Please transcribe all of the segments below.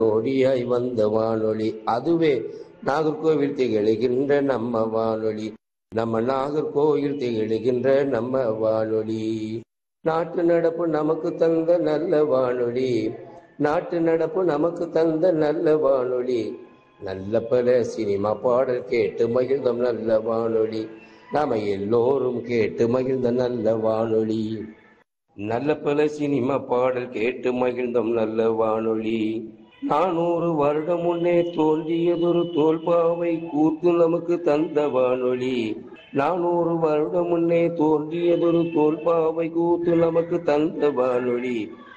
ஒளியாய் வந்த வானொலி அதுவே நாகர்கோவில் திகழுகின்ற நம்ம வானொலி நம்ம நாகர்கோவில் திகழுகின்ற நம்ம வானொலி நாட்டு நடப்பு நமக்கு தந்த நல்ல வானொலி நாட்டு நடப்பு நமக்கு தந்த நல்ல வானொலி நல்ல பல சினிமா பாடல் கேட்டு மகிழ்ந்தோம் நல்ல வானொலி நாம எல்லோரும் கேட்டு மகிழ்ந்த நல்ல வானொலி நல்ல பல சினிமா பாடல் கேட்டு மகிழ்ந்தோம் நல்ல வானொலி நானூறு வருடம் முன்னே தோன்றியதொரு தோல்பாவை கூத்து நமக்கு தந்த வானொலி நானூறு வருடம் முன்னே தோன்றியதொரு தோல்பாவை கூத்து நமக்கு தந்த வானொலி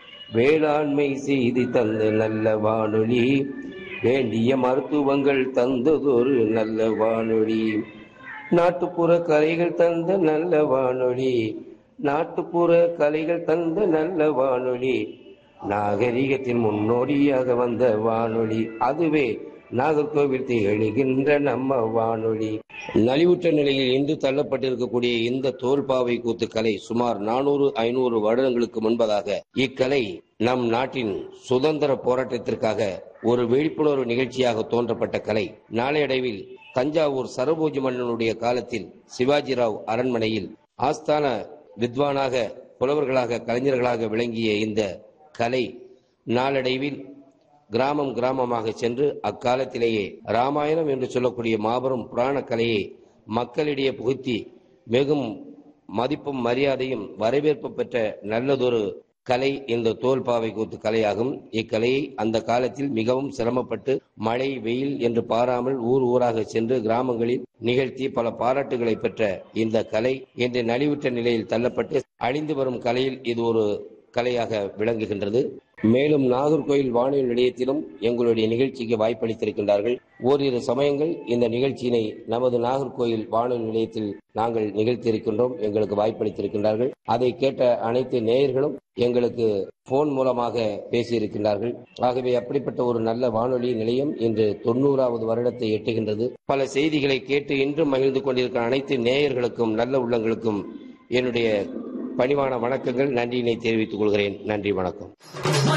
வேளாண்மை செய்து தந்த நல்ல வானொலி வேண்டிய மருத்துவங்கள் தந்ததொரு நல்ல வானொலி நாட்டுப்புற கலைகள் தந்த நல்ல வானொலி நாட்டுப்புற கலைகள் தந்த நல்ல வானொலி நாகரிகத்தின் முன்னோடியாக வந்த வானொலி அதுவே நாகர்கோவில் திகழ்கின்ற நம்ம வானொலி நலிவுற்ற நிலையில் இன்று தள்ளப்பட்டிருக்கக்கூடிய இந்த தோல்பாவை கூத்து கலை சுமார் நானூறு ஐநூறு வருடங்களுக்கு முன்பதாக இக்கலை நம் நாட்டின் சுதந்திர போராட்டத்திற்காக ஒரு விழிப்புணர்வு நிகழ்ச்சியாக தோன்றப்பட்ட கலை நாளையடைவில் தஞ்சாவூர் சரபோஜி மன்னனுடைய காலத்தில் சிவாஜிராவ் அரண்மனையில் ஆஸ்தான வித்வானாக புலவர்களாக கலைஞர்களாக விளங்கிய இந்த கலை நாளடைவில் கிராமம் கிராமமாக சென்று அக்காலத்திலேயே ராமாயணம் என்று சொல்லக்கூடிய மாபெரும் புராண கலையை மக்களிடையே புகுத்தி மிகவும் மதிப்பும் மரியாதையும் வரவேற்பு பெற்ற நல்லதொரு கலை இந்த தோல்பாவை கூத்து கலையாகும் இக்கலையை அந்த காலத்தில் மிகவும் சிரமப்பட்டு மழை வெயில் என்று பாராமல் ஊர் ஊராக சென்று கிராமங்களில் நிகழ்த்தி பல பாராட்டுகளை பெற்ற இந்த கலை இன்று நலிவுற்ற நிலையில் தள்ளப்பட்டு அழிந்து வரும் கலையில் இது ஒரு கலையாக விளங்குகின்றது மேலும் நாகர்கோயில் வானொலி நிலையத்திலும் எங்களுடைய நிகழ்ச்சிக்கு வாய்ப்பளித்திருக்கின்றார்கள் ஓரிரு சமயங்கள் இந்த நிகழ்ச்சியினை நமது நாகர்கோயில் வானொலி நிலையத்தில் நாங்கள் நிகழ்த்தியிருக்கின்றோம் எங்களுக்கு வாய்ப்பளித்திருக்கின்றார்கள் அதை கேட்ட அனைத்து நேயர்களும் எங்களுக்கு போன் மூலமாக பேசியிருக்கின்றார்கள் ஆகவே அப்படிப்பட்ட ஒரு நல்ல வானொலி நிலையம் இன்று தொண்ணூறாவது வருடத்தை எட்டுகின்றது பல செய்திகளை கேட்டு இன்றும் மகிழ்ந்து கொண்டிருக்கிற அனைத்து நேயர்களுக்கும் நல்ல உள்ளங்களுக்கும் என்னுடைய பணிவான வணக்கங்கள் நன்றியினை தெரிவித்துக் கொள்கிறேன் நன்றி வணக்கம்